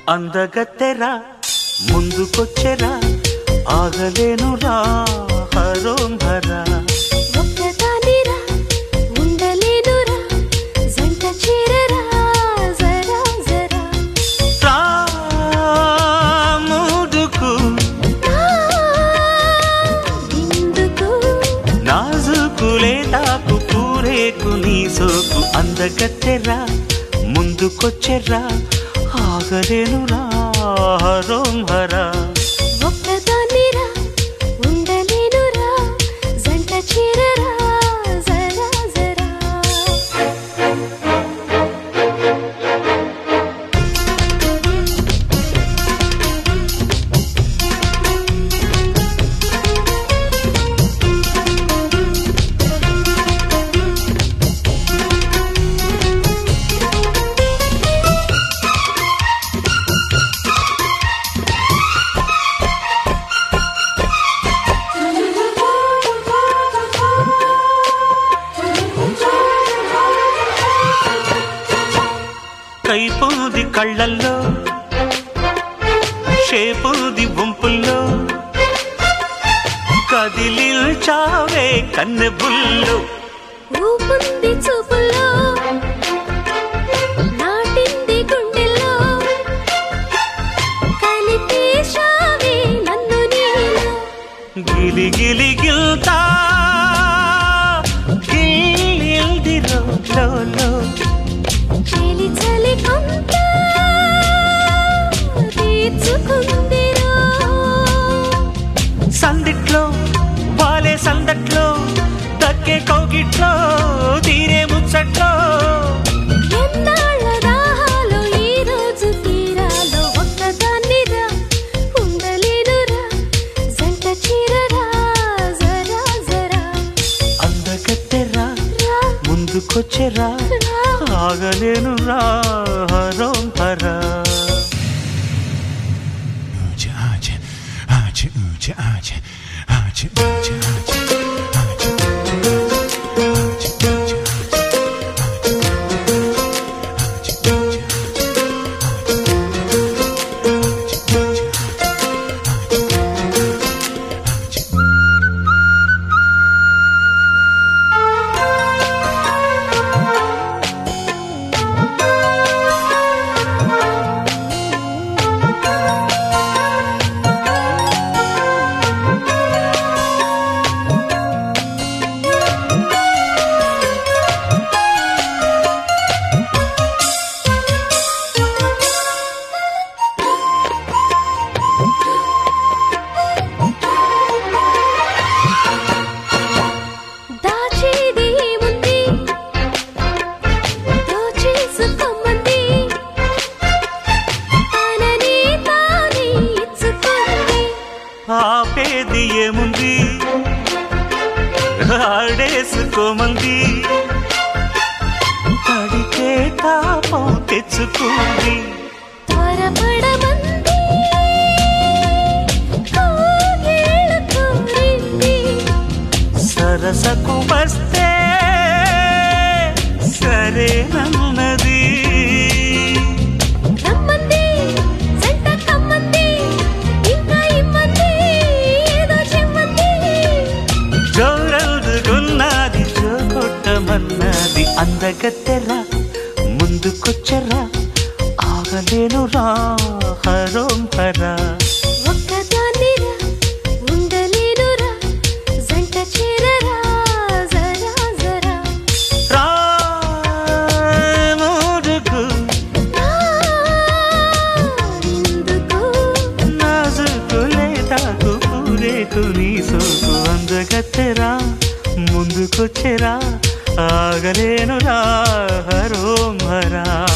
అందగత్తెరా ముందుకొచ్చెరా ఆగలేనురా హరోం హరా ఒక్కదానిరా ఉండలేనురా జంట చేరరా జరా జరా రాముడుకు ఆ, ఇందుకు నాజుకులే తాకు పూరేకు నీ సోకు అందగత్తెరా ముందుకొచ్చెరా ఆగలేనురా హరోం హరా ఒక్కదానిరా ఉండలేనురా జంట చేరరా జరా జరా కైపోది కళ్ళల్లో షేపోది వంపుల్లో కదిలిల్చావే కన్నెబుల్లో ఊపుంది చూపుల్లో నాటింది గుండెల్లో కలిపేశావే నన్ను నీలో గిలి గిలి గిల్తా గిల్దిరో లో లో చెలి చలి కొంత తీర్చుకుందిరో సందిట్లో వాలే సందట్లో దక్కే కౌగిట్లో తీరే ముచ్చట్లో ఎన్నాళ్ళ దాహాలో ఈ రోజు తీరాలో ఒక్కదాన్నిరా ఉండలేనురా జంట చీరరా జరా జరా అందగత్తెరా రా ముందుకొచ్చెరా రా ఆగలేను రా హరోం హరా Ache, ache, ache, ache, ache, ache, ache, ache, ache, దాచేది ఏముంది దోచేసుకోమంది తనని తానే ఇచ్చుకుంది ఆపేది ఏముంది ఆడేసుకోమంది తడికే తాపం తెచ్చుకుంది త్వరపడమంది కోగేళ కోరింది సరసకు వస్తే సరేనన్నది రమ్మంది జంట కమ్మంది ఇంకా ఇమ్మంది ఏదో చెమ్మంది జోరదుగున్నది జోకొట్టమన్నది అందగత్తెరా ముందుకొచ్చరా ఆగలేను రా హరోం హరా ఒక్కదాన్నిరా ఉండలేనురా జంట చేరరా జరా జరా రాముడుకు ఆ, ఇందుకు నాజుకులే తాకు పూరేకు నీ సోకు అందగత్తెరా ముందుకొచ్చెరా ఆగలేను రా హరోం హరా